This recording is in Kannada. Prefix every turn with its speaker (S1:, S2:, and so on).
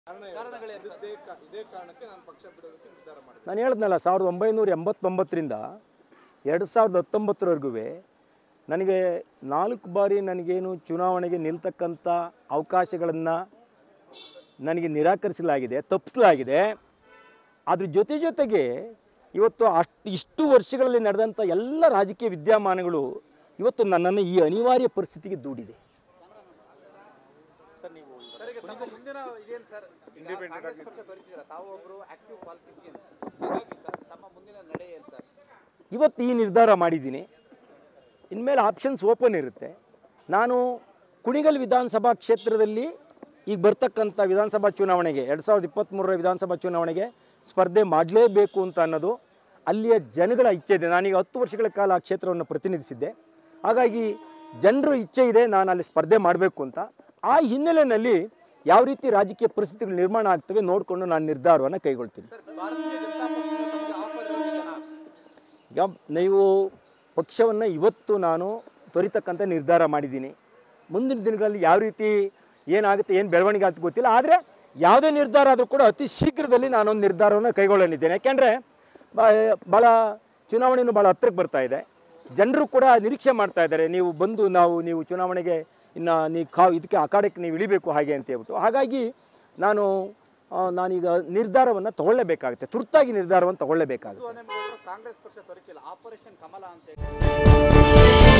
S1: ಕಾರಣಗಳೇನು ಸರ್?
S2: ಇದೇ ಕಾ- ಇದೇ ಕಾರಣಕ್ಕೆ ನಾನು ಪಕ್ಷ ಬಿಡೋದಕ್ಕೆ ನಿರ್ಧಾರ ಮಾಡಿದೆ
S3: ನಾನು ಹೇಳ್ದನಲ್ಲ ಸಾವಿರದ ಒಂಬೈನೂರ ಎಂಬತ್ತೊಂಬತ್ತರಿಂದ ಎರಡು ಸಾವಿರದ ಹತ್ತೊಂಬತ್ತರವರೆಗೂ ನನಗೆ ನಾಲ್ಕು ಬಾರಿ ನನಗೇನು ಚುನಾವಣೆಗೆ ನಿಲ್ತಕ್ಕಂಥ ಅವಕಾಶಗಳನ್ನು ನನಗೆ ನಿರಾಕರಿಸಲಾಗಿದೆ ತಪ್ಪಿಸಲಾಗಿದೆ ಅದ್ರ ಜೊತೆ ಜೊತೆಗೆ ಇವತ್ತು ಅಷ್ಟು ಇಷ್ಟು ವರ್ಷಗಳಲ್ಲಿ ನಡೆದಂಥ ಎಲ್ಲ ರಾಜಕೀಯ ವಿದ್ಯಮಾನಗಳು ಇವತ್ತು ನನ್ನನ್ನು ಈ ಅನಿವಾರ್ಯ ಪರಿಸ್ಥಿತಿಗೆ ದೂಡಿದೆ
S1: ಸರ್ ನೀವು ಸರ್ ಈಗ ತಮ್ಮ ಮುಂದಿನ ಇದೇನು ಸರ್ ಕಾಂಗ್ರೆಸ್ ಪಕ್ಷ ತೋರಿಸಿದ್ರ ತಾವು ಒಬ್ರು ಆಕ್ಟಿವ್ ಪಾಲಿಟಿಷಿಯನ್ಸ್ ಹಾಗಾಗಿ ಸರ್ ತಮ್ಮ ಮುಂದಿನ ನಡೆ ಏನು ಸರ್
S3: ಇವತ್ತು ಈ ನಿರ್ಧಾರ ಮಾಡಿದ್ದೀನಿ ಇನ್ಮೇಲೆ ಆಪ್ಷನ್ಸ್ ಓಪನ್ ಇರುತ್ತೆ ನಾನು ಕುಣಿಗಲ್ ವಿಧಾನಸಭಾ ಕ್ಷೇತ್ರದಲ್ಲಿ ಈಗ ಬರ್ತಕ್ಕಂಥ ವಿಧಾನಸಭಾ ಚುನಾವಣೆಗೆ ಎರಡು ಸಾವಿರದ ಇಪ್ಪತ್ತ್ಮೂರರ ವಿಧಾನಸಭಾ ಚುನಾವಣೆಗೆ ಸ್ಪರ್ಧೆ ಮಾಡಲೇಬೇಕು ಅಂತ ಅನ್ನೋದು ಅಲ್ಲಿಯ ಜನಗಳ ಇಚ್ಛೆ ಇದೆ ನಾನೀಗ ಹತ್ತು ವರ್ಷಗಳ ಕಾಲ ಆ ಕ್ಷೇತ್ರವನ್ನು ಪ್ರತಿನಿಧಿಸಿದ್ದೆ ಹಾಗಾಗಿ ಜನರ ಇಚ್ಛೆ ಇದೆ ನಾನು ಅಲ್ಲಿ ಸ್ಪರ್ಧೆ ಮಾಡಬೇಕು ಅಂತ ಆ ಹಿನ್ನೆಲೆಯಲ್ಲಿ ಯಾವ ರೀತಿ ರಾಜಕೀಯ ಪರಿಸ್ಥಿತಿಗಳು ನಿರ್ಮಾಣ ಆಗ್ತವೆ ನೋಡಿಕೊಂಡು ನಾನು ನಿರ್ಧಾರವನ್ನು ಕೈಗೊಳ್ತೀನಿ
S1: ಸರ್ ಭಾರತೀಯ ಜನತಾ ಪಕ್ಷದಿಂದ ತಮಗೆ ಆಫರ್ ಇರೋದಿದೆನಾ
S3: ಈಗ ನೀವು ಪಕ್ಷವನ್ನು ಇವತ್ತು ನಾನು ತೊರಿತಕ್ಕಂಥ ನಿರ್ಧಾರ ಮಾಡಿದ್ದೀನಿ ಮುಂದಿನ ದಿನಗಳಲ್ಲಿ ಯಾವ ರೀತಿ ಏನಾಗುತ್ತೆ ಏನು ಬೆಳವಣಿಗೆ ಆಗುತ್ತೆ ಗೊತ್ತಿಲ್ಲ ಆದರೆ ಯಾವುದೇ ನಿರ್ಧಾರ ಆದರೂ ಕೂಡ ಅತಿ ಶೀಘ್ರದಲ್ಲಿ ನಾನೊಂದು ನಿರ್ಧಾರವನ್ನು ಕೈಗೊಳ್ಳಲಿದ್ದೇನೆ ಯಾಕೆಂದರೆ ಭಾಳ ಚುನಾವಣೆಯೂ ಭಾಳ ಹತ್ರಕ್ಕೆ ಬರ್ತಾ ಇದೆ ಜನರು ಕೂಡ ನಿರೀಕ್ಷೆ ಮಾಡ್ತಾ ಇದ್ದಾರೆ ನೀವು ಬಂದು ನಾವು ನೀವು ಚುನಾವಣೆಗೆ ಇನ್ನು ನೀವು ಕಾ ಇದಕ್ಕೆ ಅಖಾಡಕ್ಕೆ ನೀವು ಇಳಿಬೇಕು ಹಾಗೆ ಅಂತ ಹೇಳ್ಬಿಟ್ಟು ಹಾಗಾಗಿ ನಾನು ಆ, ನಾನೀಗ ನಿರ್ಧಾರವನ್ನು ತಗೊಳ್ಳೇಬೇಕಾಗುತ್ತೆ ತುರ್ತಾಗಿ ನಿರ್ಧಾರವನ್ನು ತಗೊಳ್ಳೇಬೇಕಾಗುತ್ತೆ
S1: ಕಾಂಗ್ರೆಸ್ ಪಕ್ಷ ತೊರಕಿಲ್ಲ ಆಪರೇಷನ್ ಕಮಲ ಅಂತ ಹೇಳಿ